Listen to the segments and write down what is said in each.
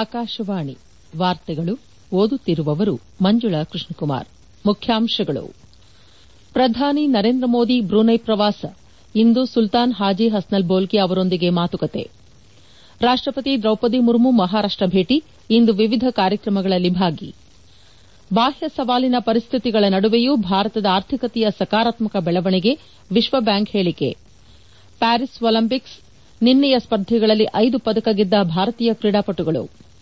ಆಕಾಶವಾಣಿ ವಾರ್ತೆಗಳು ಓದುತ್ತಿರುವವರು ಮಂಜುಳಾ ಕೃಷ್ಣಕುಮಾರ್ ಮುಖ್ಯಾಂಶಗಳು ಪ್ರಧಾನಿ ನರೇಂದ್ರ ಮೋದಿ ಬ್ರೂನೈ ಪ್ರವಾಸ ಇಂದು ಸುಲ್ತಾನ್ ಹಾಜಿ ಹಸ್ನಲ್ ಬೋಲ್ಕಿ ಅವರೊಂದಿಗೆ ಮಾತುಕತೆ ರಾಷ್ಟಪತಿ ದ್ರೌಪದಿ ಮುರ್ಮು ಮಹಾರಾಷ್ಟ ಭೇಟಿ ಇಂದು ವಿವಿಧ ಕಾರ್ಯಕ್ರಮಗಳಲ್ಲಿ ಭಾಗಿ ಬಾಹ್ಯ ಸವಾಲಿನ ಪರಿಸ್ಥಿತಿಗಳ ನಡುವೆಯೂ ಭಾರತದ ಆರ್ಥಿಕತೆಯ ಸಕಾರಾತ್ಮಕ ಬೆಳವಣಿಗೆ ವಿಶ್ವ ಬ್ಯಾಂಕ್ ಹೇಳಿಕೆ ಪ್ಯಾರಿಸ್ ಒಲಿಂಪಿಕ್ಸ್ ನಿನ್ನೆಯ ಸ್ಪರ್ಧೆಗಳಲ್ಲಿ ಐದು ಪದಕ ಗೆದ್ದ ಭಾರತೀಯ ಕ್ರೀಡಾಪಟುಗಳು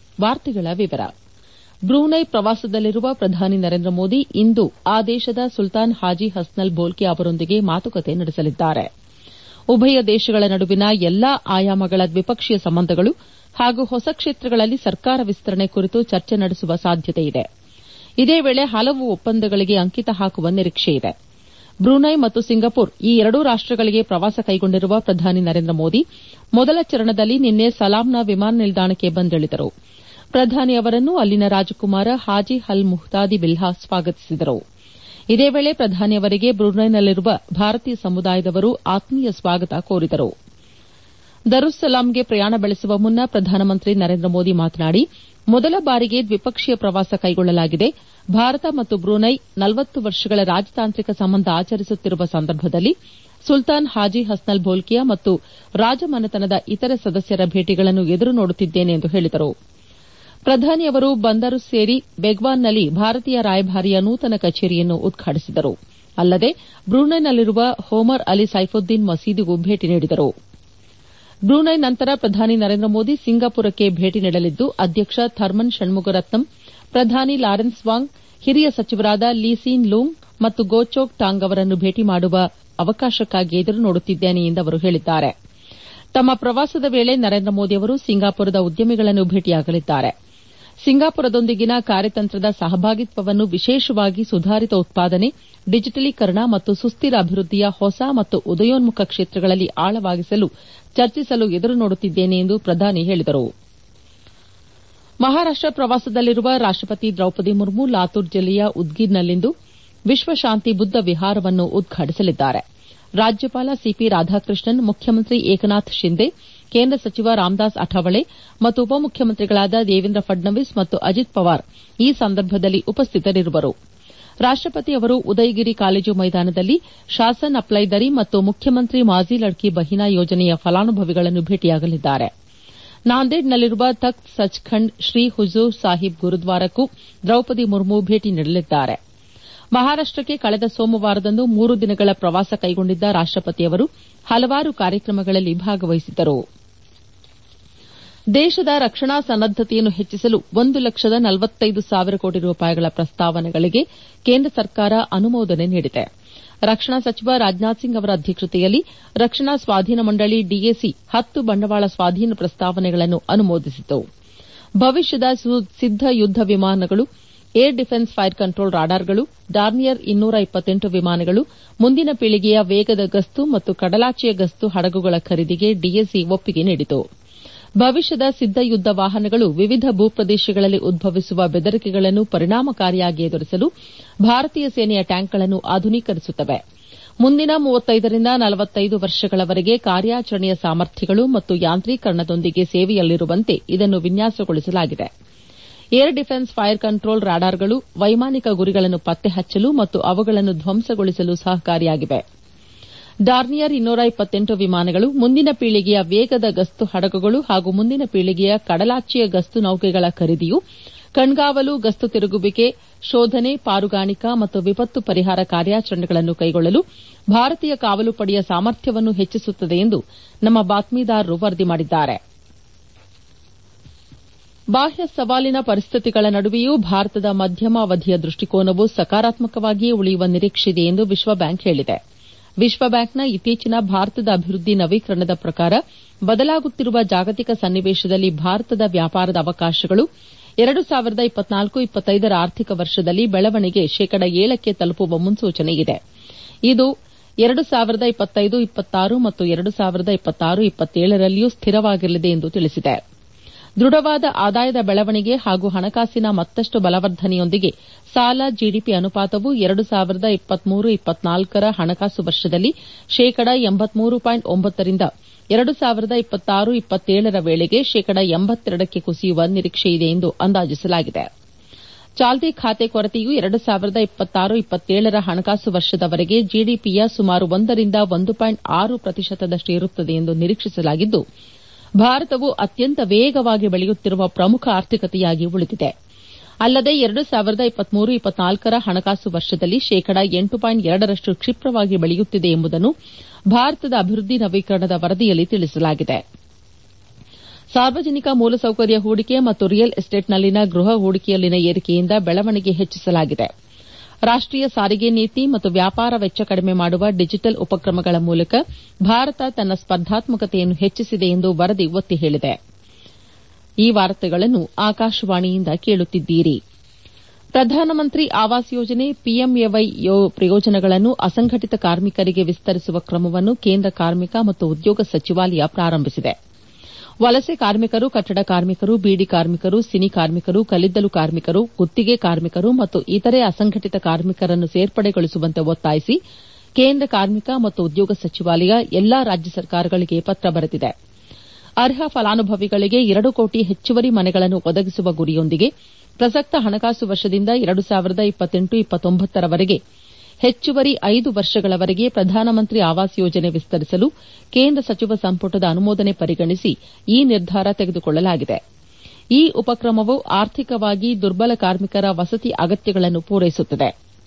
ಬ್ರೂನೈ ಪ್ರವಾಸದಲ್ಲಿರುವ ಪ್ರಧಾನಿ ನರೇಂದ್ರ ಮೋದಿ ಇಂದು ಆ ದೇಶದ ಸುಲ್ತಾನ್ ಹಾಜಿ ಹಸ್ನಲ್ ಬೋಲ್ಕಿ ಅವರೊಂದಿಗೆ ಮಾತುಕತೆ ನಡೆಸಲಿದ್ದಾರೆ ಉಭಯ ದೇಶಗಳ ನಡುವಿನ ಎಲ್ಲಾ ಆಯಾಮಗಳ ದ್ವಿಪಕ್ಷೀಯ ಸಂಬಂಧಗಳು ಹಾಗೂ ಹೊಸ ಕ್ಷೇತ್ರಗಳಲ್ಲಿ ಸರ್ಕಾರ ವಿಸ್ತರಣೆ ಕುರಿತು ಚರ್ಚೆ ನಡೆಸುವ ಸಾಧ್ಯತೆಯಿದೆ ಇದೇ ವೇಳೆ ಹಲವು ಒಪ್ಪಂದಗಳಿಗೆ ಅಂಕಿತ ಹಾಕುವ ನಿರೀಕ್ಷೆಯಿದೆ ಬ್ರೂನೈ ಮತ್ತು ಸಿಂಗಪೂರ್ ಈ ಎರಡೂ ರಾಷ್ಟಗಳಿಗೆ ಪ್ರವಾಸ ಕೈಗೊಂಡಿರುವ ಪ್ರಧಾನಿ ನರೇಂದ್ರ ಮೋದಿ ಮೊದಲ ಚರಣದಲ್ಲಿ ನಿನ್ನೆ ಸಲಾಮ್ನ ವಿಮಾನ ನಿಲ್ದಾಣಕ್ಕೆ ಬಂದಿಳಿದರು ಪ್ರಧಾನಿ ಅವರನ್ನು ಅಲ್ಲಿನ ರಾಜಕುಮಾರ ಹಾಜಿ ಅಲ್ ಮುಹ್ತಾದಿ ಬಿಲ್ಹಾ ಸ್ವಾಗತಿಸಿದರು ಇದೇ ವೇಳೆ ಪ್ರಧಾನಿ ಅವರಿಗೆ ಬ್ರೂನೈನಲ್ಲಿರುವ ಭಾರತೀಯ ಸಮುದಾಯದವರು ಆತ್ಮೀಯ ಸ್ವಾಗತ ಕೋರಿದರು ದರುಸ್ಸಲಾಂಗೆ ಪ್ರಯಾಣ ಬೆಳೆಸುವ ಮುನ್ನ ಪ್ರಧಾನಮಂತ್ರಿ ನರೇಂದ್ರ ಮೋದಿ ಮಾತನಾಡಿ ಮೊದಲ ಬಾರಿಗೆ ದ್ವಿಪಕ್ಷೀಯ ಪ್ರವಾಸ ಕೈಗೊಳ್ಳಲಾಗಿದೆ ಭಾರತ ಮತ್ತು ಬ್ರೂನೈ ನಲವತ್ತು ವರ್ಷಗಳ ರಾಜತಾಂತ್ರಿಕ ಸಂಬಂಧ ಆಚರಿಸುತ್ತಿರುವ ಸಂದರ್ಭದಲ್ಲಿ ಸುಲ್ತಾನ್ ಹಾಜಿ ಹಸ್ನಲ್ ಬೋಲ್ಕಿಯಾ ಮತ್ತು ರಾಜಮನೆತನದ ಇತರೆ ಸದಸ್ಯರ ಭೇಟಿಗಳನ್ನು ಎದುರು ನೋಡುತ್ತಿದ್ದೇನೆ ಎಂದು ಹೇಳಿದರು ಪ್ರಧಾನಿ ಅವರು ಬಂದರು ಸೇರಿ ಬೆಗ್ವಾನ್ನಲ್ಲಿ ಭಾರತೀಯ ರಾಯಭಾರಿಯ ನೂತನ ಕಚೇರಿಯನ್ನು ಉದ್ಘಾಟಿಸಿದರು ಅಲ್ಲದೆ ಬ್ರೂನೈನಲ್ಲಿರುವ ಹೋಮರ್ ಅಲಿ ಸೈಫುದ್ದೀನ್ ಮಸೀದಿಗೂ ಭೇಟಿ ನೀಡಿದರು ಬ್ರೂನೈ ನಂತರ ಪ್ರಧಾನಿ ನರೇಂದ್ರ ಮೋದಿ ಸಿಂಗಾಪುರಕ್ಕೆ ಭೇಟಿ ನೀಡಲಿದ್ದು ಅಧ್ಯಕ್ಷ ಥರ್ಮನ್ ಷಣ್ಮುಗರತ್ನಂ ಪ್ರಧಾನಿ ಲಾರೆನ್ಸ್ ವಾಂಗ್ ಹಿರಿಯ ಸಚಿವರಾದ ಲೀಸೀನ್ ಲೂಂಗ್ ಮತ್ತು ಗೋಚೋಕ್ ಟಾಂಗ್ ಅವರನ್ನು ಭೇಟಿ ಮಾಡುವ ಅವಕಾಶಕ್ಕಾಗಿ ಎದುರು ನೋಡುತ್ತಿದ್ದೇನೆ ಎಂದು ಅವರು ಹೇಳಿದ್ದಾರೆ ತಮ್ಮ ಪ್ರವಾಸದ ವೇಳೆ ನರೇಂದ್ರ ಮೋದಿ ಅವರು ಸಿಂಗಾಪುರದ ಉದ್ಯಮಿಗಳನ್ನು ಭೇಟಿಯಾಗಲಿದ್ದಾರೆ ಸಿಂಗಾಪುರದೊಂದಿಗಿನ ಕಾರ್ಯತಂತ್ರದ ಸಹಭಾಗಿತ್ವವನ್ನು ವಿಶೇಷವಾಗಿ ಸುಧಾರಿತ ಉತ್ಪಾದನೆ ಡಿಜಿಟಲೀಕರಣ ಮತ್ತು ಸುಸ್ದಿರ ಅಭಿವೃದ್ದಿಯ ಹೊಸ ಮತ್ತು ಉದಯೋನ್ಮುಖ ಕ್ಷೇತ್ರಗಳಲ್ಲಿ ಆಳವಾಗಿಸಲು ಚರ್ಚಿಸಲು ಎದುರು ನೋಡುತ್ತಿದ್ದೇನೆ ಎಂದು ಪ್ರಧಾನಿ ಹೇಳಿದರು ಮಹಾರಾಷ್ಟ ಪ್ರವಾಸದಲ್ಲಿರುವ ರಾಷ್ಟಪತಿ ದ್ರೌಪದಿ ಮುರ್ಮು ಲಾತೂರ್ ಜಿಲ್ಲೆಯ ಉದ್ಗಿರ್ನಲ್ಲಿಂದು ವಿಶ್ವಶಾಂತಿ ಬುದ್ದ ವಿಹಾರವನ್ನು ಉದ್ಘಾಟಿಸಲಿದ್ದಾರೆ ರಾಜ್ಯಪಾಲ ಸಿಪಿ ರಾಧಾಕೃಷ್ಣನ್ ಮುಖ್ಯಮಂತ್ರಿ ಏಕನಾಥ್ ಶಿಂದೆ ಕೇಂದ್ರ ಸಚಿವ ರಾಮದಾಸ್ ಅಠಾವಳೆ ಮತ್ತು ಉಪಮುಖ್ಯಮಂತ್ರಿಗಳಾದ ದೇವೇಂದ್ರ ಫಡ್ನವೀಸ್ ಮತ್ತು ಅಜಿತ್ ಪವಾರ್ ಈ ಸಂದರ್ಭದಲ್ಲಿ ಉಪಸ್ಥಿತರಿರುವರು ರಾಷ್ಟಪತಿ ಅವರು ಉದಯಗಿರಿ ಕಾಲೇಜು ಮೈದಾನದಲ್ಲಿ ಶಾಸನ್ ಅಪ್ಲೈ ದರಿ ಮತ್ತು ಮುಖ್ಯಮಂತ್ರಿ ಮಾಝಿ ಲಡ್ಕಿ ಬಹಿನಾ ಯೋಜನೆಯ ಫಲಾನುಭವಿಗಳನ್ನು ಭೇಟಿಯಾಗಲಿದ್ದಾರೆ ನಾಂದೇಡ್ನಲ್ಲಿರುವ ತಖ್ತ್ ಸಚ್ಖಂಡ್ ಶ್ರೀ ಹುಜೂರ್ ಸಾಹಿಬ್ ಗುರುದ್ವಾರಕ್ಕೂ ದ್ರೌಪದಿ ಮುರ್ಮು ಭೇಟಿ ನೀಡಲಿದ್ದಾರೆ ಮಹಾರಾಷ್ಟಕ್ಕೆ ಕಳೆದ ಸೋಮವಾರದಂದು ಮೂರು ದಿನಗಳ ಪ್ರವಾಸ ಕೈಗೊಂಡಿದ್ದ ರಾಷ್ಟಪತಿ ಅವರು ಹಲವಾರು ಕಾರ್ಯಕ್ರಮಗಳಲ್ಲಿ ಭಾಗವಹಿಸಿದ್ದರು ದೇಶದ ರಕ್ಷಣಾ ಸನ್ನದ್ದತೆಯನ್ನು ಹೆಚ್ಚಿಸಲು ಒಂದು ಲಕ್ಷದ ನಲವತ್ತೈದು ಸಾವಿರ ಕೋಟಿ ರೂಪಾಯಿಗಳ ಪ್ರಸ್ತಾವನೆಗಳಿಗೆ ಕೇಂದ್ರ ಸರ್ಕಾರ ಅನುಮೋದನೆ ನೀಡಿದೆ ರಕ್ಷಣಾ ಸಚಿವ ರಾಜನಾಥ್ ಸಿಂಗ್ ಅವರ ಅಧ್ಯಕ್ಷತೆಯಲ್ಲಿ ರಕ್ಷಣಾ ಸ್ವಾಧೀನ ಮಂಡಳಿ ಡಿಎಸಿ ಹತ್ತು ಬಂಡವಾಳ ಸ್ವಾಧೀನ ಪ್ರಸ್ತಾವನೆಗಳನ್ನು ಅನುಮೋದಿಸಿತು ಭವಿಷ್ಯದ ಸಿದ್ದ ಯುದ್ದ ವಿಮಾನಗಳು ಏರ್ ಡಿಫೆನ್ಸ್ ಫೈರ್ ಕಂಟ್ರೋಲ್ ರಾಡಾರ್ಗಳು ಡಾರ್ನಿಯರ್ ಇನ್ನೂರ ಇಪ್ಪತ್ತೆಂಟು ವಿಮಾನಗಳು ಮುಂದಿನ ಪೀಳಿಗೆಯ ವೇಗದ ಗಸ್ತು ಮತ್ತು ಕಡಲಾಚೆಯ ಗಸ್ತು ಹಡಗುಗಳ ಖರೀದಿಗೆ ಡಿಎಸಿ ಒಪ್ಪಿಗೆ ನೀಡಿತು ಭವಿಷ್ಯದ ಸಿದ್ದ ಯುದ್ದ ವಾಹನಗಳು ವಿವಿಧ ಭೂಪ್ರದೇಶಗಳಲ್ಲಿ ಉದ್ಭವಿಸುವ ಬೆದರಿಕೆಗಳನ್ನು ಪರಿಣಾಮಕಾರಿಯಾಗಿ ಎದುರಿಸಲು ಭಾರತೀಯ ಸೇನೆಯ ಟ್ಯಾಂಕ್ಗಳನ್ನು ಆಧುನೀಕರಿಸುತ್ತವೆ ಮುಂದಿನ ಮೂವತ್ತೈದರಿಂದ ನಲವತ್ತೈದು ವರ್ಷಗಳವರೆಗೆ ಕಾರ್ಯಾಚರಣೆಯ ಸಾಮರ್ಥ್ಯಗಳು ಮತ್ತು ಯಾಂತ್ರೀಕರಣದೊಂದಿಗೆ ಸೇವೆಯಲ್ಲಿರುವಂತೆ ಇದನ್ನು ವಿನ್ಯಾಸಗೊಳಿಸಲಾಗಿದೆ ಏರ್ ಡಿಫೆನ್ಸ್ ಫೈರ್ ಕಂಟ್ರೋಲ್ ರಾಡಾರ್ಗಳು ವೈಮಾನಿಕ ಗುರಿಗಳನ್ನು ಪತ್ತೆ ಹಚ್ಚಲು ಮತ್ತು ಅವುಗಳನ್ನು ಧ್ವಂಸಗೊಳಿಸಲು ಸಹಕಾರಿಯಾಗಿವೆ ಡಾರ್ನಿಯರ್ ಇನ್ನೂರ ಇಪ್ಪತ್ತೆಂಟು ವಿಮಾನಗಳು ಮುಂದಿನ ಪೀಳಿಗೆಯ ವೇಗದ ಗಸ್ತು ಹಡಗುಗಳು ಹಾಗೂ ಮುಂದಿನ ಪೀಳಿಗೆಯ ಕಡಲಾಚೆಯ ಗಸ್ತು ನೌಕೆಗಳ ಖರೀದಿಯು ಕಣ್ಗಾವಲು ಗಸ್ತು ತಿರುಗುವಿಕೆ ಶೋಧನೆ ಪಾರುಗಾಣಿಕಾ ಮತ್ತು ವಿಪತ್ತು ಪರಿಹಾರ ಕಾರ್ಯಾಚರಣೆಗಳನ್ನು ಕೈಗೊಳ್ಳಲು ಭಾರತೀಯ ಕಾವಲು ಪಡೆಯ ಸಾಮರ್ಥ್ಯವನ್ನು ಹೆಚ್ಚಿಸುತ್ತದೆ ಎಂದು ನಮ್ಮ ಬಾತ್ಮೀದಾರರು ವರದಿ ಮಾಡಿದ್ದಾರೆ ಬಾಹ್ಯ ಸವಾಲಿನ ಪರಿಸ್ಥಿತಿಗಳ ನಡುವೆಯೂ ಭಾರತದ ಮಧ್ಯಮ ಅವಧಿಯ ದೃಷ್ಟಿಕೋನವು ಸಕಾರಾತ್ಮಕವಾಗಿಯೇ ಉಳಿಯುವ ನಿರೀಕ್ಷೆಯಿದೆ ಎಂದು ವಿಶ್ವ ಬ್ಯಾಂಕ್ ಹೇಳಿದೆ ವಿಶ್ವ ಬ್ಯಾಂಕ್ನ ಇತ್ತೀಚಿನ ಭಾರತದ ಅಭಿವೃದ್ದಿ ನವೀಕರಣದ ಪ್ರಕಾರ ಬದಲಾಗುತ್ತಿರುವ ಜಾಗತಿಕ ಸನ್ನಿವೇಶದಲ್ಲಿ ಭಾರತದ ವ್ಯಾಪಾರದ ಅವಕಾಶಗಳು ಎರಡು ಸಾವಿರದ ಇಪ್ಪತ್ನಾಲ್ಕು ಇಪ್ಪತ್ತೈದರ ಆರ್ಥಿಕ ವರ್ಷದಲ್ಲಿ ಬೆಳವಣಿಗೆ ಶೇಕಡ ಏಳಕ್ಕೆ ತಲುಪುವ ಮುನ್ಸೂಚನೆ ಇದೆ ಇದು ಎರಡು ಸಾವಿರದ ಇಪ್ಪತ್ತೈದು ಇಪ್ಪತ್ತಾರು ಮತ್ತು ಎರಡು ಸಾವಿರದ ಇಪ್ಪತ್ತಾರು ಇಪ್ಪತ್ತೇಳರಲ್ಲಿಯೂ ಸ್ಥಿರವಾಗಿರಲಿದೆ ಎಂದು ತಿಳಿಸಿದೆ ದೃಢವಾದ ಆದಾಯದ ಬೆಳವಣಿಗೆ ಹಾಗೂ ಹಣಕಾಸಿನ ಮತ್ತಷ್ಟು ಬಲವರ್ಧನೆಯೊಂದಿಗೆ ಸಾಲ ಜಿಡಿಪಿ ಅನುಪಾತವು ಎರಡು ಸಾವಿರದ ಇಪ್ಪತ್ಮೂರು ಇಪ್ಪತ್ನಾಲ್ಕರ ಹಣಕಾಸು ವರ್ಷದಲ್ಲಿ ಶೇಕಡ ಎಂಬತ್ಮೂರು ಪಾಯಿಂಟ್ ಒಂಬತ್ತರಿಂದ ಎರಡು ಸಾವಿರದ ಇಪ್ಪತ್ತಾರು ಇಪ್ಪತ್ತೇಳರ ವೇಳೆಗೆ ಶೇಕಡ ಎಂಬತ್ತೆರಡಕ್ಕೆ ಕುಸಿಯುವ ನಿರೀಕ್ಷೆಯಿದೆ ಎಂದು ಅಂದಾಜಿಸಲಾಗಿದೆ ಚಾಲ್ತಿ ಖಾತೆ ಕೊರತೆಯು ಎರಡು ಸಾವಿರದ ಇಪ್ಪತ್ತಾರು ಇಪ್ಪತ್ತೇಳರ ಹಣಕಾಸು ವರ್ಷದವರೆಗೆ ಜಿಡಿಪಿಯ ಸುಮಾರು ಒಂದರಿಂದ ಒಂದು ಪಾಯಿಂಟ್ ಆರು ಪ್ರತಿಶತದಷ್ಟು ಇರುತ್ತದೆ ಎಂದು ನಿರೀಕ್ಷಿಸಲಾಗಿದ್ದು ಭಾರತವು ಅತ್ಯಂತ ವೇಗವಾಗಿ ಬೆಳೆಯುತ್ತಿರುವ ಪ್ರಮುಖ ಆರ್ಥಿಕತೆಯಾಗಿ ಉಳಿದಿದೆ ಅಲ್ಲದೆ ಎರಡು ಸಾವಿರದ ಇಪ್ಪತ್ಮೂರು ಇಪ್ಪತ್ನಾಲ್ಕರ ಹಣಕಾಸು ವರ್ಷದಲ್ಲಿ ಶೇಕಡ ಎಂಟು ಪಾಯಿಂಟ್ ಎರಡರಷ್ಟು ಕ್ಷಿಪ್ರವಾಗಿ ಬೆಳೆಯುತ್ತಿದೆ ಎಂಬುದನ್ನು ಭಾರತದ ಅಭಿವೃದ್ಧಿ ನವೀಕರಣದ ವರದಿಯಲ್ಲಿ ತಿಳಿಸಲಾಗಿದೆ ಸಾರ್ವಜನಿಕ ಮೂಲಸೌಕರ್ಯ ಹೂಡಿಕೆ ಮತ್ತು ರಿಯಲ್ ಎಸ್ಟೇಟ್ನಲ್ಲಿನ ಗೃಹ ಹೂಡಿಕೆಯಲ್ಲಿನ ಏರಿಕೆಯಿಂದ ಬೆಳವಣಿಗೆ ಹೆಚ್ಚಿಸಲಾಗಿದೆ ರಾಷ್ಟೀಯ ಸಾರಿಗೆ ನೀತಿ ಮತ್ತು ವ್ಯಾಪಾರ ವೆಚ್ಚ ಕಡಿಮೆ ಮಾಡುವ ಡಿಜಿಟಲ್ ಉಪಕ್ರಮಗಳ ಮೂಲಕ ಭಾರತ ತನ್ನ ಸ್ಪರ್ಧಾತ್ಮಕತೆಯನ್ನು ಹೆಚ್ಚಿಸಿದೆ ಎಂದು ವರದಿ ಒತ್ತಿ ಹೇಳಿದೆ ಈ ವಾರ್ತೆಗಳನ್ನು ಆಕಾಶವಾಣಿಯಿಂದ ಕೇಳುತ್ತಿದ್ದೀರಿ ಪ್ರಧಾನಮಂತ್ರಿ ಆವಾಸ್ ಯೋಜನೆ ಪಿಎಂಎವೈ ಪ್ರಯೋಜನಗಳನ್ನು ಅಸಂಘಟಿತ ಕಾರ್ಮಿಕರಿಗೆ ವಿಸ್ತರಿಸುವ ಕ್ರಮವನ್ನು ಕೇಂದ್ರ ಕಾರ್ಮಿಕ ಮತ್ತು ಉದ್ಯೋಗ ಸಚಿವಾಲಯ ಪ್ರಾರಂಭಿಸಿದೆ ವಲಸೆ ಕಾರ್ಮಿಕರು ಕಟ್ಟಡ ಕಾರ್ಮಿಕರು ಬೀಡಿ ಕಾರ್ಮಿಕರು ಸಿನಿ ಕಾರ್ಮಿಕರು ಕಲ್ಲಿದ್ದಲು ಕಾರ್ಮಿಕರು ಗುತ್ತಿಗೆ ಕಾರ್ಮಿಕರು ಮತ್ತು ಇತರೆ ಅಸಂಘಟಿತ ಕಾರ್ಮಿಕರನ್ನು ಸೇರ್ಪಡೆಗೊಳಿಸುವಂತೆ ಒತ್ತಾಯಿಸಿ ಕೇಂದ್ರ ಕಾರ್ಮಿಕ ಮತ್ತು ಉದ್ಯೋಗ ಸಚಿವಾಲಯ ಎಲ್ಲಾ ರಾಜ್ಯ ಸರ್ಕಾರಗಳಿಗೆ ಪತ್ರ ಬರೆದಿದೆ ಅರ್ಹ ಫಲಾನುಭವಿಗಳಿಗೆ ಎರಡು ಕೋಟಿ ಹೆಚ್ಚುವರಿ ಮನೆಗಳನ್ನು ಒದಗಿಸುವ ಗುರಿಯೊಂದಿಗೆ ಪ್ರಸಕ್ತ ಹಣಕಾಸು ವರ್ಷದಿಂದ ಎರಡು ಸಾವಿರದ ಇಪ್ಪತ್ತೆಂಟು ಇಪ್ಪತ್ತೊಂಬತ್ತರವರೆಗೆ ಹೆಚ್ಚುವರಿ ಐದು ವರ್ಷಗಳವರೆಗೆ ಪ್ರಧಾನಮಂತ್ರಿ ಆವಾಸ್ ಯೋಜನೆ ವಿಸ್ತರಿಸಲು ಕೇಂದ್ರ ಸಚಿವ ಸಂಪುಟದ ಅನುಮೋದನೆ ಪರಿಗಣಿಸಿ ಈ ನಿರ್ಧಾರ ತೆಗೆದುಕೊಳ್ಳಲಾಗಿದೆ ಈ ಉಪಕ್ರಮವು ಆರ್ಥಿಕವಾಗಿ ದುರ್ಬಲ ಕಾರ್ಮಿಕರ ವಸತಿ ಅಗತ್ಯಗಳನ್ನು ಪೂರೈಸುತ್ತದೆ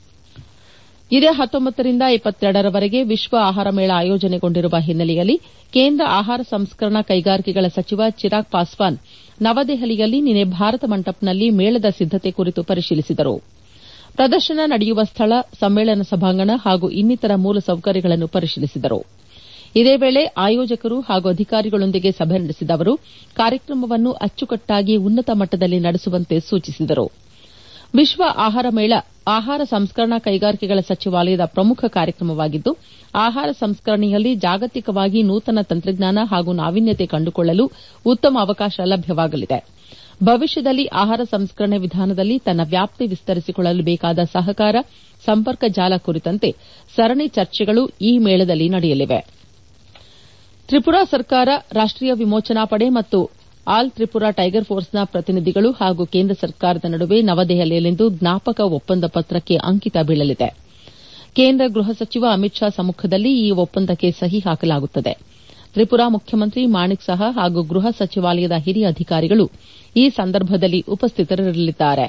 ಇದೇ ಹತ್ತೊಂಬತ್ತರಿಂದ ಇಪ್ಪತ್ತೆರಡರವರೆಗೆ ವಿಶ್ವ ಆಹಾರ ಮೇಳ ಆಯೋಜನೆಗೊಂಡಿರುವ ಹಿನ್ನೆಲೆಯಲ್ಲಿ ಕೇಂದ್ರ ಆಹಾರ ಸಂಸ್ಕರಣಾ ಕೈಗಾರಿಕೆಗಳ ಸಚಿವ ಚಿರಾಗ್ ಪಾಸ್ವಾನ್ ನವದೆಹಲಿಯಲ್ಲಿ ನಿನ್ನೆ ಭಾರತ ಮಂಟಪ್ನಲ್ಲಿ ಮೇಳದ ಸಿದ್ದತೆ ಕುರಿತು ಪರಿಶೀಲಿಸಿದರು ಪ್ರದರ್ಶನ ನಡೆಯುವ ಸ್ಥಳ ಸಮ್ಮೇಳನ ಸಭಾಂಗಣ ಹಾಗೂ ಇನ್ನಿತರ ಮೂಲಸೌಕರ್ಯಗಳನ್ನು ಪರಿಶೀಲಿಸಿದರು ಇದೇ ವೇಳೆ ಆಯೋಜಕರು ಹಾಗೂ ಅಧಿಕಾರಿಗಳೊಂದಿಗೆ ಸಭೆ ನಡೆಸಿದ ಅವರು ಕಾರ್ಯಕ್ರಮವನ್ನು ಅಚ್ಚುಕಟ್ಟಾಗಿ ಉನ್ನತ ಮಟ್ಟದಲ್ಲಿ ನಡೆಸುವಂತೆ ಸೂಚಿಸಿದರು ವಿಶ್ವ ಆಹಾರ ಮೇಳ ಆಹಾರ ಸಂಸ್ಕರಣಾ ಕೈಗಾರಿಕೆಗಳ ಸಚಿವಾಲಯದ ಪ್ರಮುಖ ಕಾರ್ಯಕ್ರಮವಾಗಿದ್ದು ಆಹಾರ ಸಂಸ್ಕರಣೆಯಲ್ಲಿ ಜಾಗತಿಕವಾಗಿ ನೂತನ ತಂತ್ರಜ್ಞಾನ ಹಾಗೂ ನಾವೀನ್ಯತೆ ಕಂಡುಕೊಳ್ಳಲು ಉತ್ತಮ ಅವಕಾಶ ಲಭ್ಯವಾಗಲಿದೆ ಭವಿಷ್ಯದಲ್ಲಿ ಆಹಾರ ಸಂಸ್ಕರಣೆ ವಿಧಾನದಲ್ಲಿ ತನ್ನ ವ್ಯಾಪ್ತಿ ವಿಸ್ತರಿಸಿಕೊಳ್ಳಲು ಬೇಕಾದ ಸಹಕಾರ ಸಂಪರ್ಕ ಜಾಲ ಕುರಿತಂತೆ ಸರಣಿ ಚರ್ಚೆಗಳು ಈ ಮೇಳದಲ್ಲಿ ನಡೆಯಲಿವೆ ತ್ರಿಪುರಾ ಸರ್ಕಾರ ರಾಷ್ಟೀಯ ವಿಮೋಚನಾ ಪಡೆ ಮತ್ತು ಆಲ್ ತ್ರಿಪುರಾ ಟೈಗರ್ ಫೋರ್ಸ್ನ ಪ್ರತಿನಿಧಿಗಳು ಹಾಗೂ ಕೇಂದ್ರ ಸರ್ಕಾರದ ನಡುವೆ ನವದೆಹಲಿಯಲ್ಲಿಂದು ಜ್ಞಾಪಕ ಒಪ್ಪಂದ ಪತ್ರಕ್ಕೆ ಅಂಕಿತ ಬೀಳಲಿದೆ ಕೇಂದ್ರ ಗೃಹ ಸಚಿವ ಅಮಿತ್ ಶಾ ಸಮ್ಮಖದಲ್ಲಿ ಈ ಒಪ್ಪಂದಕ್ಕೆ ಸಹಿ ಹಾಕಲಾಗುತ್ತದೆ ತ್ರಿಪುರಾ ಮುಖ್ಯಮಂತ್ರಿ ಮಾಣಿಕ್ ಸಹಾ ಹಾಗೂ ಗೃಹ ಸಚಿವಾಲಯದ ಹಿರಿಯ ಅಧಿಕಾರಿಗಳು ಈ ಸಂದರ್ಭದಲ್ಲಿ ಉಪಸ್ಥಿತರಿರಲಿದ್ದಾರೆ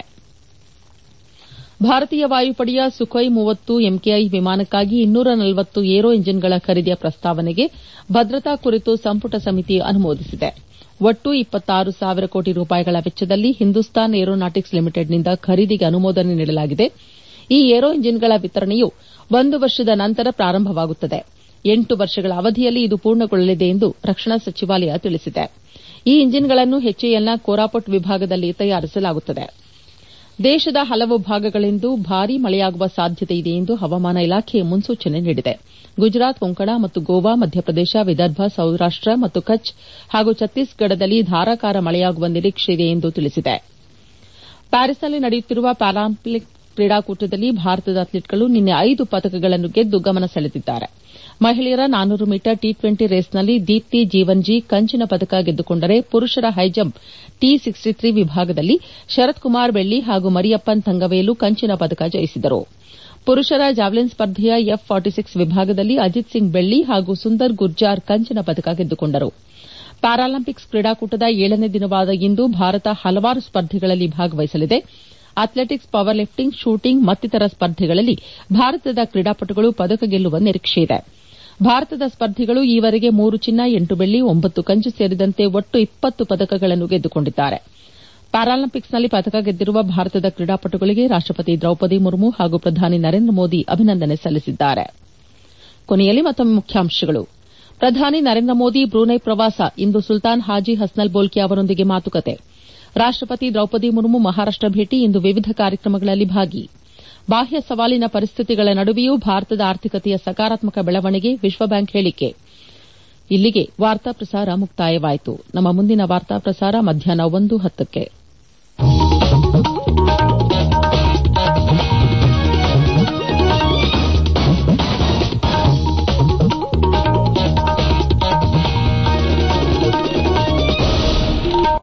ಭಾರತೀಯ ವಾಯುಪಡೆಯ ಸುಖೋಯ್ ಮೂವತ್ತು ಎಂಕೆಐ ವಿಮಾನಕ್ಕಾಗಿ ಇನ್ನೂರ ನಲವತ್ತು ಏರೋ ಇಂಜಿನ್ಗಳ ಖರೀದಿಯ ಪ್ರಸ್ತಾವನೆಗೆ ಭದ್ರತಾ ಕುರಿತು ಸಂಪುಟ ಸಮಿತಿ ಅನುಮೋದಿಸಿದೆ ಒಟ್ಟು ಇಪ್ಪತ್ತಾರು ಸಾವಿರ ಕೋಟಿ ರೂಪಾಯಿಗಳ ವೆಚ್ಚದಲ್ಲಿ ಹಿಂದೂಸ್ತಾನ್ ಏರೋನಾಟಿಕ್ಸ್ ಲಿಮಿಟೆಡ್ನಿಂದ ಖರೀದಿಗೆ ಅನುಮೋದನೆ ನೀಡಲಾಗಿದೆ ಈ ಏರೋ ಇಂಜಿನ್ಗಳ ವಿತರಣೆಯು ಒಂದು ವರ್ಷದ ನಂತರ ಪ್ರಾರಂಭವಾಗುತ್ತದೆ ಎಂಟು ವರ್ಷಗಳ ಅವಧಿಯಲ್ಲಿ ಇದು ಪೂರ್ಣಗೊಳ್ಳಲಿದೆ ಎಂದು ರಕ್ಷಣಾ ಸಚಿವಾಲಯ ತಿಳಿಸಿದೆ ಈ ಇಂಜಿನ್ಗಳನ್ನು ಎಚ್ಎಎಲ್ನ ಕೋರಾಪುಟ್ ವಿಭಾಗದಲ್ಲಿ ತಯಾರಿಸಲಾಗುತ್ತದೆ ದೇಶದ ಹಲವು ಭಾಗಗಳಿಂದು ಭಾರೀ ಮಳೆಯಾಗುವ ಸಾಧ್ಯತೆಯಿದೆ ಎಂದು ಹವಾಮಾನ ಇಲಾಖೆ ಮುನ್ಸೂಚನೆ ನೀಡಿದೆ ಗುಜರಾತ್ ಕೊಂಕಣ ಮತ್ತು ಗೋವಾ ಮಧ್ಯಪ್ರದೇಶ ವಿದರ್ಭ ಸೌರಾಷ್ಟ ಮತ್ತು ಕಚ್ ಹಾಗೂ ಛತ್ತೀಸ್ಗಢದಲ್ಲಿ ಧಾರಾಕಾರ ಮಳೆಯಾಗುವ ನಿರೀಕ್ಷೆಯಿದೆ ಎಂದು ತಿಳಿಸಿದೆ ಪ್ಯಾರಿಸ್ನಲ್ಲಿ ನಡೆಯುತ್ತಿರುವ ಪ್ಯಾರಾಲಿಂಪಿಕ್ ಕ್ರೀಡಾಕೂಟದಲ್ಲಿ ಭಾರತದ ಅಥ್ಲೀಟ್ಗಳು ನಿನ್ನೆ ಐದು ಪದಕಗಳನ್ನು ಗೆದ್ದು ಗಮನ ಸೆಳೆದಿದ್ದಾರೆ ಮಹಿಳೆಯರ ನಾನ್ನೂರು ಮೀಟರ್ ಟಿ ಟ್ವೆಂಟಿ ರೇಸ್ನಲ್ಲಿ ದೀಪ್ತಿ ಜೀವನ್ಜಿ ಕಂಚಿನ ಪದಕ ಗೆದ್ದುಕೊಂಡರೆ ಪುರುಷರ ಹೈಜಂಪ್ ಟಿ ಸಿಕ್ಸ್ಟಿ ತ್ರೀ ವಿಭಾಗದಲ್ಲಿ ಶರತ್ ಕುಮಾರ್ ಬೆಳ್ಳಿ ಹಾಗೂ ಮರಿಯಪ್ಪನ್ ತಂಗವೇಲು ಕಂಚಿನ ಪದಕ ಜಯಿಸಿದರು ಪುರುಷರ ಜಾವೆಲಿನ್ ಸ್ಪರ್ಧೆಯ ಎಫ್ ಫಾರ್ಟಿ ಸಿಕ್ಸ್ ವಿಭಾಗದಲ್ಲಿ ಅಜಿತ್ ಸಿಂಗ್ ಬೆಳ್ಳಿ ಹಾಗೂ ಸುಂದರ್ ಗುರ್ಜಾರ್ ಕಂಚಿನ ಪದಕ ಗೆದ್ದುಕೊಂಡರು ಪ್ಯಾರಾಲಿಂಪಿಕ್ಸ್ ಕ್ರೀಡಾಕೂಟದ ಏಳನೇ ದಿನವಾದ ಇಂದು ಭಾರತ ಹಲವಾರು ಸ್ಪರ್ಧೆಗಳಲ್ಲಿ ಭಾಗವಹಿಸಲಿದೆ ಅಥ್ಲೆಟಿಕ್ಸ್ ಪವರ್ ಲಿಫ್ಟಿಂಗ್ ಶೂಟಿಂಗ್ ಮತ್ತಿತರ ಸ್ಪರ್ಧೆಗಳಲ್ಲಿ ಭಾರತದ ಕ್ರೀಡಾಪಟುಗಳು ಪದಕ ಗೆಲ್ಲುವ ನಿರೀಕ್ಷೆಯಿದೆ ಭಾರತದ ಸ್ಪರ್ಧಿಗಳು ಈವರೆಗೆ ಮೂರು ಚಿನ್ನ ಎಂಟು ಬೆಳ್ಳಿ ಒಂಬತ್ತು ಕಂಚು ಸೇರಿದಂತೆ ಒಟ್ಟು ಇಪ್ಪತ್ತು ಪದಕಗಳನ್ನು ಗೆದ್ದುಕೊಂಡಿದ್ದಾರೆ ಪ್ಯಾರಾಲಿಂಪಿಕ್ಸ್ನಲ್ಲಿ ಪದಕ ಗೆದ್ದಿರುವ ಭಾರತದ ಕ್ರೀಡಾಪಟುಗಳಿಗೆ ರಾಷ್ಟಪತಿ ದ್ರೌಪದಿ ಮುರ್ಮು ಹಾಗೂ ಪ್ರಧಾನಿ ನರೇಂದ್ರ ಮೋದಿ ಅಭಿನಂದನೆ ಸಲ್ಲಿಸಿದ್ದಾರೆ ಕೊನೆಯಲ್ಲಿ ಮತ್ತೊಮ್ಮೆ ಮುಖ್ಯಾಂಶಗಳು ಪ್ರಧಾನಿ ನರೇಂದ್ರ ಮೋದಿ ಬ್ರೂನೈ ಪ್ರವಾಸ ಇಂದು ಸುಲ್ತಾನ್ ಹಾಜಿ ಹಸ್ನಲ್ ಬೋಲ್ಕಿ ಅವರೊಂದಿಗೆ ಮಾತುಕತೆ ರಾಷ್ಟಪತಿ ದ್ರೌಪದಿ ಮುರ್ಮು ಮಹಾರಾಷ್ಟ ಭೇಟಿ ಇಂದು ವಿವಿಧ ಕಾರ್ಯಕ್ರಮಗಳಲ್ಲಿ ಭಾಗಿ ಬಾಹ್ಯ ಸವಾಲಿನ ಪರಿಸ್ಥಿತಿಗಳ ನಡುವೆಯೂ ಭಾರತದ ಆರ್ಥಿಕತೆಯ ಸಕಾರಾತ್ಮಕ ಬೆಳವಣಿಗೆ ವಿಶ್ವಬ್ಯಾಂಕ್ ಹೇಳಿಕೆ ಇಲ್ಲಿಗೆ ವಾರ್ತಾ ಪ್ರಸಾರ ಮುಕ್ತಾಯವಾಯಿತು ನಮ್ಮ ಮುಂದಿನ ವಾರ್ತಾ ಪ್ರಸಾರ ಮಧ್ಯಾಹ್ನ ಒಂದು ಹತ್ತಕ್ಕೆ